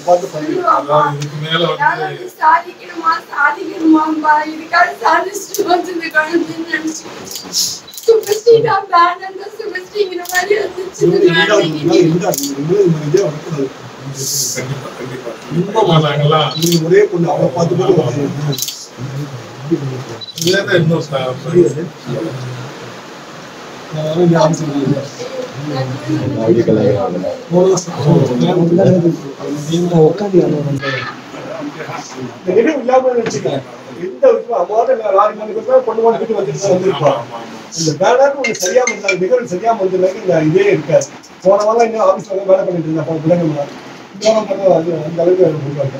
பார்த்து பண்ணுங்க அதாவது இதுக்கு மேல வந்து யாராவது சாதிக்கணுமா சாதிக்கணுமாம்பா இதுக்காக சாதிச்சுட்டு வந்து இந்த குழந்தைன்னு நினைச்சு சுபஸ்ரீடா பேனந்த சுபஸ்ரீங்கிற மாதிரி வந்துச்சு இந்த குழந்தைக்கு இருந்தாங்க நீங்களும் இந்த இதே வரக்கூடாது கண்டிப்பா கண்டிப்பா இன்னும் நாங்கெல்லாம் நீங்க ஒரே பொண்ணு அவளை பார்த்து கூட வந்து இதுல இன்னும் ச- நான் வர வேண்டிய அவசியம் இல்லை. இந்த நினைவு இல்லாம வச்சுக்கோங்க. எந்த விஷயம் அம்மாவோட நான் லாரி மேல இருக்கிறதா பொண்ணு மேல வீட்டு வந்துட்டு தான் வந்திருப்பான். இந்த பேனர் ஒண்ணு சரியாம இருந்தாங்க நிகழ்வு சரியாம வந்திருந்தாங்க இந்த இதே இருக்காது போன வாரம் இன்னும் ஆபீஸ்ல வந்து வேலை பண்ணிட்டு இருந்தேன் அப்ப பிள்ளைங்க முன்னாடி. இந்த வாரம் பார்த்தா அது அந்த அளவுக்கு எனக்கு முடியாது.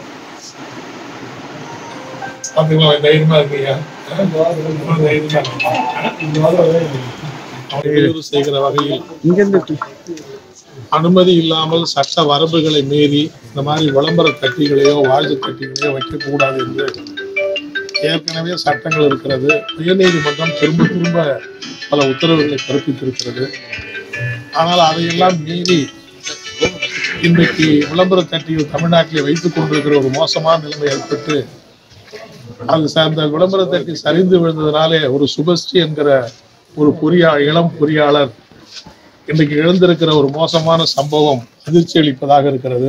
பாத்தீங்களா தைரியமா இருக்கீங்க இந்த வாரம் வேலை- தைரியமா இருக்கீங்க. இந்த வாரம் வேலை- இடையூறு செய்கிற வகையில் அனுமதி இல்லாமல் சட்ட வரம்புகளை மீறி இந்த மாதிரி விளம்பர தட்டிகளையோ வாழ்த்து தட்டிகளையோ வைக்கக்கூடாது என்று ஏற்கனவே சட்டங்கள் இருக்கிறது உயர்நீதிமன்றம் திரும்ப திரும்ப பல உத்தரவுகளை பிறப்பித்திருக்கிறது ஆனால் அதையெல்லாம் மீறி இன்றைக்கு விளம்பர தட்டிகள் தமிழ்நாட்டிலே வைத்துக் கொண்டிருக்கிற ஒரு மோசமான நிலைமை ஏற்பட்டு அது ச- அந்த விளம்பர தட்டி சரிந்து விழுந்ததினாலே ஒரு சுபஸ்ரீ என்கிற ஒரு பொறியா இளம் பொறியாளர் இன்றைக்கு எழுந்திருக்கிற ஒரு மோசமான சம்பவம் அதிர்ச்சி அளிப்பதாக இருக்கிறது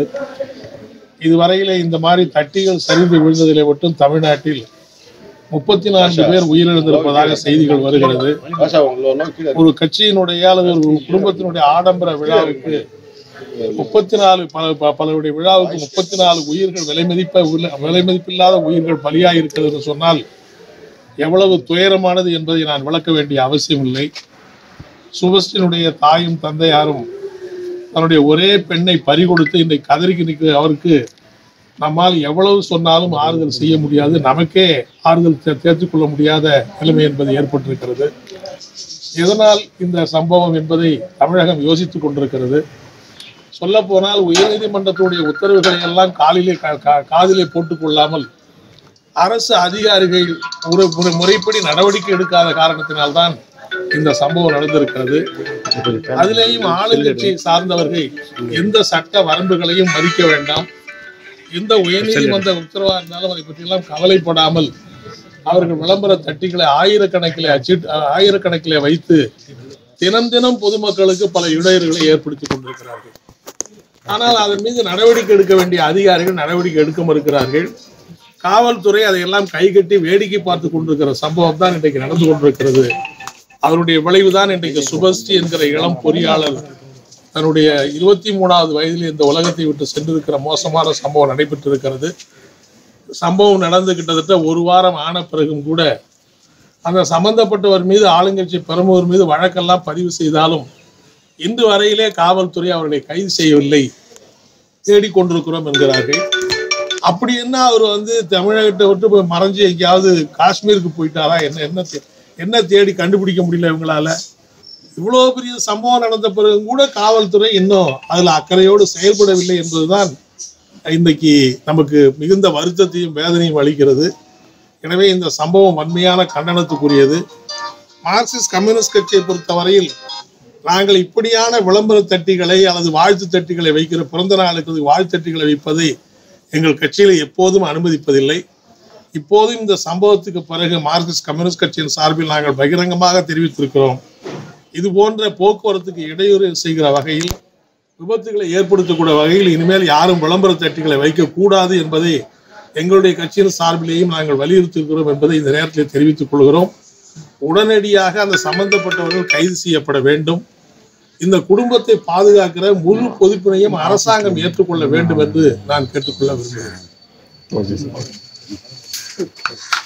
இதுவரையிலே இந்த மாதிரி தட்டிகள் சரிந்து விழுந்ததிலே மட்டும் தமிழ்நாட்டில் முப்பத்தி நான்கு பேர் உயிரிழந்திருப்பதாக செய்திகள் வருகிறது ஒரு கட்சியினுடைய அல்லது ஒரு குடும்பத்தினுடைய ஆடம்பர விழாவுக்கு முப்பத்தி நாலு பல ப- பலருடைய விழாவுக்கு முப்பத்தி நாலு உயிர்கள் விலை மதிப்ப உள்ள- விலை மதிப்பில்லாத உயிர்கள் பலியாக இருக்கிறது என்று சொன்னால் எவ்வளவு துயரமானது என்பதை நான் விளக்க வேண்டிய அவசியம் இல்லை சுபஸ்டினுடைய தாயும் தந்தையாரும் தன்னுடைய ஒரே பெண்ணை பறிகொடுத்து இன்றைக்கு கதறிக்கு நிற்கிற அவருக்கு நம்மால் எவ்வளவு சொன்னாலும் ஆறுதல் செய்ய முடியாது நமக்கே ஆறுதல் தே- தேர்த்துக் கொள்ள முடியாத நிலைமை என்பது ஏற்பட்டிருக்கிறது எதனால் இந்த சம்பவம் என்பதை தமிழகம் யோசித்துக் கொண்டிருக்கிறது சொல்ல போனால் உயர்நீதிமன்றத்துடைய உத்தரவுகளை எல்லாம் காலிலே கா- கா- காதிலே போட்டுக் கொள்ளாமல் அரசு அதிகாரிகள் முறை- முறை- முறைப்படி நடவடிக்கை எடுக்காத காரணத்தினால்தான் இந்த சம்பவம் நடந்திருக்கிறது அதிலேயும் ஆளுங்கட்சியை சார்ந்தவர்கள் எந்த சட்ட வரம்புகளையும் மதிக்க வேண்டாம் எந்த உயர்நீதிமன்ற உத்தரவா இருந்தாலும் அதை பற்றியெல்லாம் கவலைப்படாமல் அவர்கள் விளம்பர தட்டிகளை ஆயிரக்கணக்கிலே அச்சிட்டு ஆயிரக்கணக்கிலே வைத்து தினம் தினம் பொதுமக்களுக்கு பல இடையூறுகளை ஏற்படுத்திக் கொண்டிருக்கிறார்கள் ஆனால் அதன் மீது நடவடிக்கை எடுக்க வேண்டிய அதிகாரிகள் நடவடிக்கை எடுக்க மறுக்கிறார்கள் காவல்துறை அதையெல்லாம் கைகட்டி வேடிக்கை பார்த்து கொண்டிருக்கிற சம்பவம் தான் இன்றைக்கு நடந்து கொண்டிருக்கிறது அதனுடைய விளைவுதான் இன்றைக்கு சுபஸ்ரீ என்கிற இளம் பொறியாளர் தன்னுடைய இருபத்தி மூணாவது வயதில் இந்த உலகத்தை விட்டு சென்றிருக்கிற மோசமான சம்பவம் நடைபெற்றிருக்கிறது சம்பவம் நடந்து கிட்டத்தட்ட ஒரு வாரம் ஆன பிறகும் கூட அந்த சம்பந்தப்பட்டவர் மீது ஆளுங்கட்சி பிரமுகர் மீது வழக்கெல்லாம் பதிவு செய்தாலும் இன்று வரையிலே காவல்துறை அவர்களை கைது செய்யவில்லை தேடிக்கொண்டிருக்கிறோம் என்கிறார்கள் அப்படி என்ன அவர் வந்து தமிழகத்தை விட்டு போய் மறைஞ்சு எங்கேயாவது காஷ்மீருக்கு போயிட்டாரா என்ன என்ன தே- என்ன தேடி கண்டுபிடிக்க முடியல இவங்களால இவ்வளோ பெரிய சம்பவம் நடந்த பிறகு கூட காவல்துறை இன்னும் அதுல அக்கறையோடு செயல்படவில்லை என்பதுதான் இன்றைக்கு நமக்கு மிகுந்த வருத்தத்தையும் வேதனையும் அளிக்கிறது எனவே இந்த சம்பவம் வன்மையான கண்டனத்துக்குரியது மார்க்சிஸ்ட் கம்யூனிஸ்ட் கட்சியை பொறுத்தவரையில் நாங்கள் இப்படியான விளம்பர தட்டிகளை அல்லது வாழ்த்து தட்டிகளை வைக்கிற பிறந்த நாளுக்கு வாழ்த்து தட்டிகளை வைப்பதை எங்கள் கட்சியில் எப்போதும் அனுமதிப்பதில்லை இப்போதும் இந்த சம்பவத்துக்கு பிறகு மார்க்சிஸ்ட் கம்யூனிஸ்ட் கட்சியின் சார்பில் நாங்கள் பகிரங்கமாக தெரிவித்திருக்கிறோம் இது போன்ற போக்குவரத்துக்கு இடையூறு செய்கிற வகையில் விபத்துகளை ஏற்படுத்தக்கூடிய வகையில் இனிமேல் யாரும் விளம்பர தட்டிகளை வைக்கக்கூடாது என்பதை எங்களுடைய கட்சியின் சார்பிலேயும் நாங்கள் வலியுறுத்தியிருக்கிறோம் என்பதை இந்த நேரத்தில் தெரிவித்துக் கொள்கிறோம் உடனடியாக அந்த சம்பந்தப்பட்டவர்கள் கைது செய்யப்பட வேண்டும் இந்த குடும்பத்தை பாதுகாக்கிற முழு பொறுப்பினையும் அரசாங்கம் ஏற்றுக்கொள்ள வேண்டும் என்று நான் கேட்டுக்கொள்ள விரும்புகிறேன்